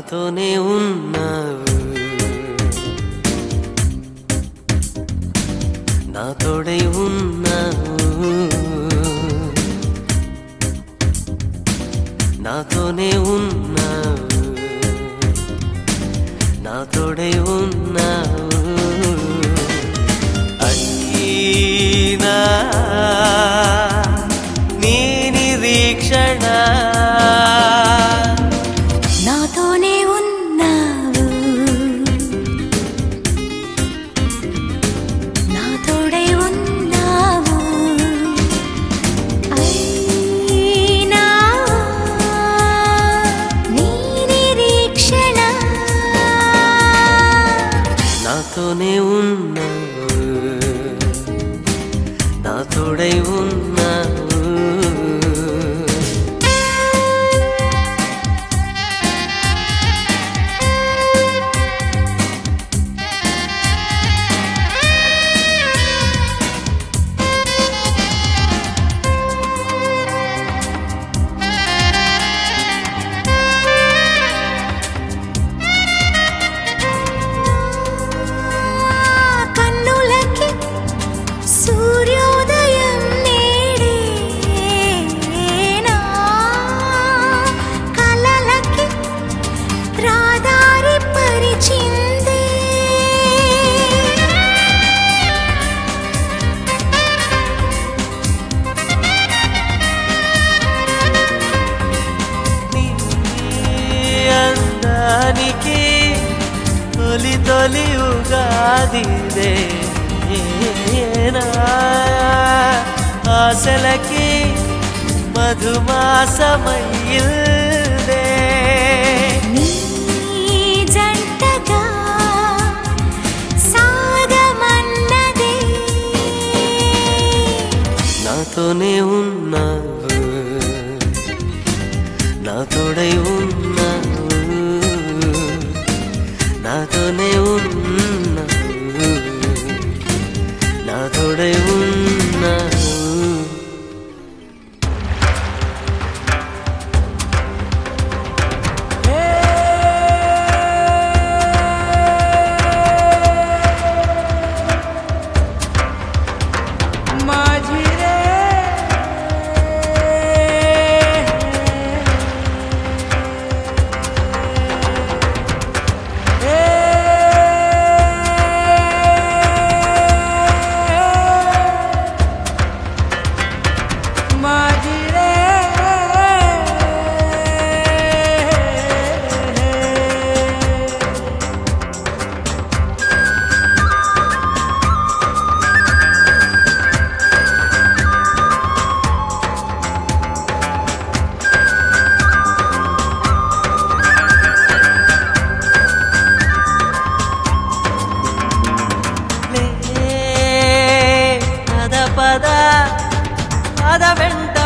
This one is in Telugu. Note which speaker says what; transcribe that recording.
Speaker 1: నాతోనే ఉన్నావు నా తోడై ఉన్నావు నాతోనే ఉన్నావు నా తోడై ఉన్నావు అయినా నీ నిరీక్షణ
Speaker 2: నాతోనే ఉన్నావు నా తోడై ఉన్నావు అయినా నీ నిరీక్షణ
Speaker 1: నాతోనే ఉన్నావు నా తోడై ఉన్నావు
Speaker 2: కన్నులకి సూర్యోదయం నేడేనా కలలకి రాదారి పరిచిందే
Speaker 1: నీ అందానికి తొలి తొలి ఉగాదిదే ఆశలకి మధుమాసమయ్యిందే
Speaker 2: నీ జంటగా సాగమన్నదే
Speaker 1: నాతోనే ఉన్నావు నా తోడై ఉన్నావు నాతోనే ఉన్నావు నా తోడై ఉన్నావు
Speaker 3: माझी रे माझी रे
Speaker 1: లే పద పద పద వెంట